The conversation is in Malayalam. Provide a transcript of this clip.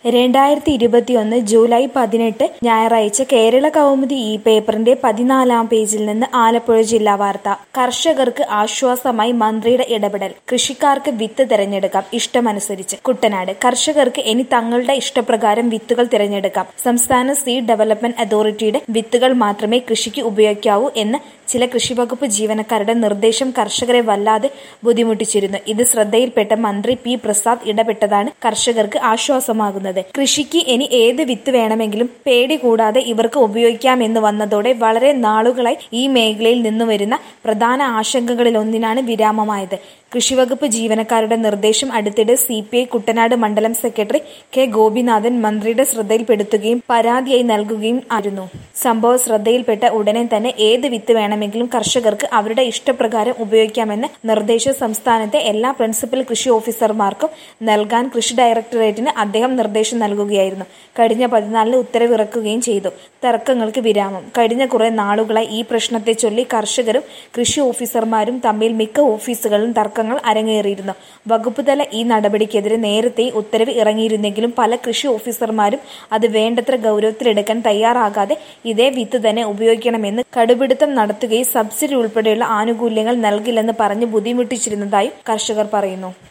രണ്ടായിരത്തി ഇരുപത്തിയൊന്ന് ജൂലൈ പതിനെട്ട് ഞായറാഴ്ച കേരള കൗമുദി ഈ പേപ്പറിന്റെ പതിനാലാം പേജിൽ നിന്ന് ആലപ്പുഴ ജില്ലാ വാർത്ത കർഷകർക്ക് ആശ്വാസമായി മന്ത്രിയുടെ ഇടപെടൽ കൃഷിക്കാർക്ക് വിത്ത് തിരഞ്ഞെടുക്കാം ഇഷ്ടമനുസരിച്ച് കുട്ടനാട് കർഷകർക്ക് ഇനി തങ്ങളുടെ ഇഷ്ടപ്രകാരം വിത്തുകൾ തിരഞ്ഞെടുക്കാം സംസ്ഥാന സീഡ് ഡെവലപ്മെന്റ് അതോറിറ്റിയുടെ വിത്തുകൾ മാത്രമേ കൃഷിക്ക് ഉപയോഗിക്കാവൂ എന്ന് ചില കൃഷിവകുപ്പ് ജീവനക്കാരുടെ നിർദ്ദേശം കർഷകരെ വല്ലാതെ ബുദ്ധിമുട്ടിച്ചിരുന്നു ഇത് ശ്രദ്ധയിൽപ്പെട്ട മന്ത്രി പി പ്രസാദ് ഇടപെട്ടതാണ് കർഷകർക്ക് ആശ്വാസമാകുന്നത് കൃഷിക്ക് ഇനി ഏത് വിത്ത് വേണമെങ്കിലും പേടി കൂടാതെ ഇവർക്ക് ഉപയോഗിക്കാമെന്ന് വന്നതോടെ വളരെ നാളുകളായി ഈ മേഖലയിൽ നിന്നുവരുന്ന പ്രധാന ആശങ്കകളിലൊന്നിനാണ് വിരാമമായത് കൃഷിവകുപ്പ് ജീവനക്കാരുടെ നിർദ്ദേശം അടുത്തിടെ സി പി ഐ കുട്ടനാട് മണ്ഡലം സെക്രട്ടറി കെ ഗോപിനാഥൻ മന്ത്രിയുടെ ശ്രദ്ധയിൽപ്പെടുത്തുകയും പരാതിയായി നൽകുകയും ആയിരുന്നു സംഭവം ശ്രദ്ധയിൽപ്പെട്ട ഉടനെ തന്നെ ഏത് വിത്ത് വേണമെങ്കിലും കർഷകർക്ക് അവരുടെ ഇഷ്ടപ്രകാരം ഉപയോഗിക്കാമെന്ന് നിർദ്ദേശം സംസ്ഥാനത്തെ എല്ലാ പ്രിൻസിപ്പൽ കൃഷി ഓഫീസർമാർക്കും നൽകാൻ കൃഷി ഡയറക്ടറേറ്റിന് അദ്ദേഹം നിർദ്ദേശം നൽകുകയായിരുന്നു കഴിഞ്ഞ പതിനാലിന് ഉത്തരവിറക്കുകയും ചെയ്തു തർക്കങ്ങൾക്ക് വിരാമം കഴിഞ്ഞ കുറെ നാളുകളായി ഈ പ്രശ്നത്തെ ചൊല്ലി കർഷകരും കൃഷി ഓഫീസർമാരും തമ്മിൽ മിക്ക ഓഫീസുകളിലും തർക്കങ്ങൾ അരങ്ങേറിയിരുന്നു വകുപ്പ് തല ഈ നടപടിക്കെതിരെ നേരത്തെ ഉത്തരവ് ഇറങ്ങിയിരുന്നെങ്കിലും പല കൃഷി ഓഫീസർമാരും അത് വേണ്ടത്ര ഗൗരവത്തിലെടുക്കാൻ തയ്യാറാകാതെ ഇതേ വിത്ത് തന്നെ ഉപയോഗിക്കണമെന്ന് കടുപിടുത്തം നടത്തുകയും സബ്സിഡി ഉൾപ്പെടെയുള്ള ആനുകൂല്യങ്ങൾ നൽകില്ലെന്ന് പറഞ്ഞ് ബുദ്ധിമുട്ടിച്ചിരുന്നതായും കർഷകർ പറയുന്നു